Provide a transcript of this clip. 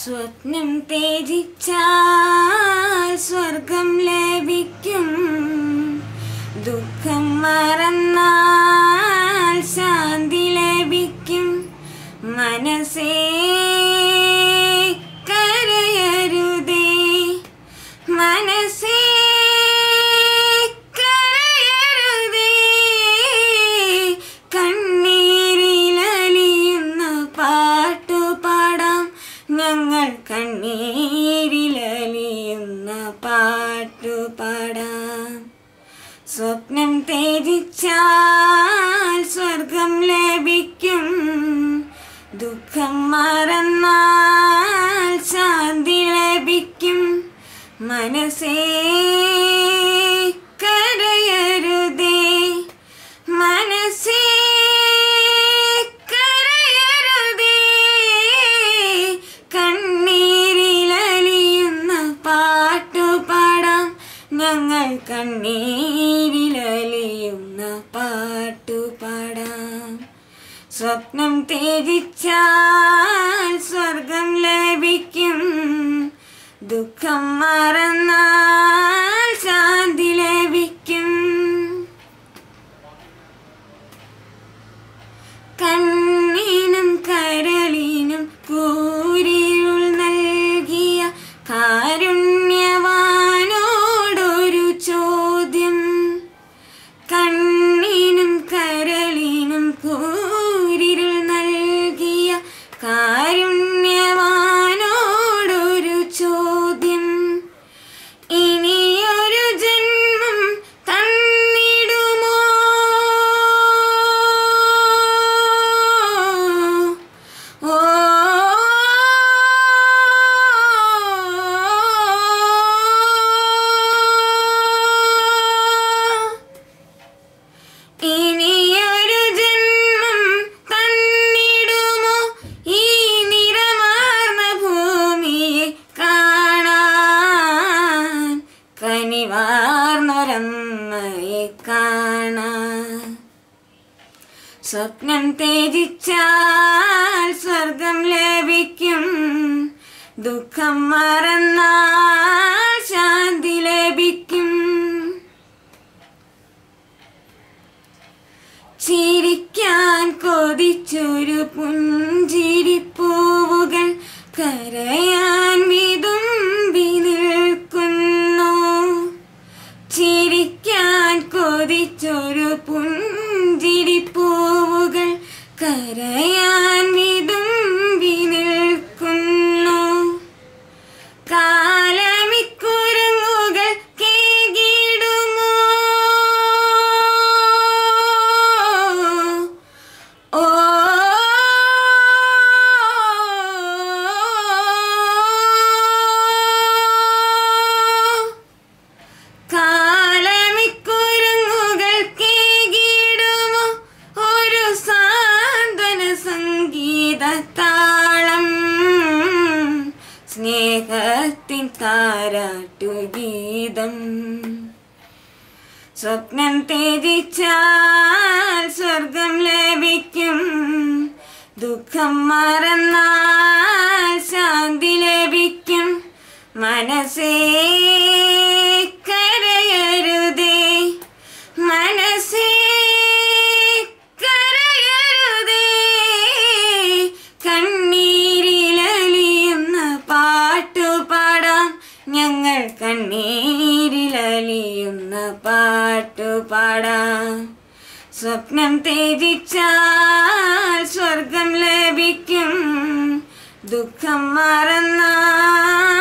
സ്വപ്നം തേജിച്ചാൽ സ്വർഗം ലഭിക്കും ദുഃഖം മറന്നാൽ ശാന്തി ലഭിക്കും മനസ്സേ കരയരുതേ മനസ്സേ കരയരുതേ കണ്ണീരിലലിയുന്ന പാട്ടു പാടാം ഞങ്ങൾ കണ്ണീരിലലിയുന്ന പാട്ടു പാടാം സ്വപ്നം തേജിച്ചാൽ സ്വർഗം ലഭിക്കും ദുഃഖം മറന്നാൽ ശാന്തി ലഭിക്കും മനസ്സേ കരയരുതേ മനസ്സേ കരയരുതേ കണ്ണീരിലലിയുന്ന പാട്ടു പാടാം ഞങ്ങൾ കണ്ണീരിലലിയുന്ന പാട്ടു പാടാം സ്വപ്നം തേജിച്ചാൽ സ്വർഗം ലഭിക്കും ദുഃഖം മറന്നാൽ ശാന്തി ലഭിക്കും കണ്ണിനും കരളിനും കൂരിരുൾ നൽകിയ കാരുണ്യവാനോടൊരു ചോദ്യം കണ്ണിനും കരളിനും കൂരിരുൾ നൽകിയ കാരുണ്യവാനോടൊരു ചോദ്യം ഇനിയൊരു ജന്മം തന്നിടുമോ ഓ ഇനിയൊരു ജന്മം തന്നിടുമോ ഈ നിറമാർന്ന ഭൂമിയെ കാണാൻ കനിവാർന്നൊരമ്മയെ കാണാൻ സ്വപ്നം തേജിച്ചാൽ സ്വർഗം ലഭിക്കും ദുഃഖം മറന്നാൽ ശാന്തി ലഭിക്കും ചിരിക്കാൻ കൊതിച്ചൊരു പുഞ്ചിരിപ്പൂവുകൾ കരയാൻ വിതുമ്പി നിൽക്കുന്നു ചിരിക്കാൻ കൊതിച്ചൊരു പുഞ്ചിരിപ്പൂവുകൾ കരയാൻ വിതുമ്പി നിൽക്കുന്നു കാലമിക്കുരങ്ങുകൾ കേകിടുമോ ഓ കാലമിക്കുരങ്ങുകൾ കേകിടുമോ ഒരു സാന്ത്വന സംഗീതത്താളം സ്നേഹത്തിൻ താരാട്ടു ഗീതം സ്വപ്നം തേജിച്ചാൽ സ്വർഗം ലഭിക്കും ദുഃഖം മറന്നാൽ ശാന്തി ലഭിക്കും മനസ്സേ കരയരുതേ മനസ്സേ കരയരുതേ കണ്ണീരിലലിയുന്ന പാട്ടു പാടാം ഞങ്ങൾ കണ്ണീരിലലിയുന്ന പാട്ടു പാടാം സ്വപ്നം തേജിച്ചാൽ സ്വർഗം ലഭിക്കും ദുഃഖം മറന്നാൽ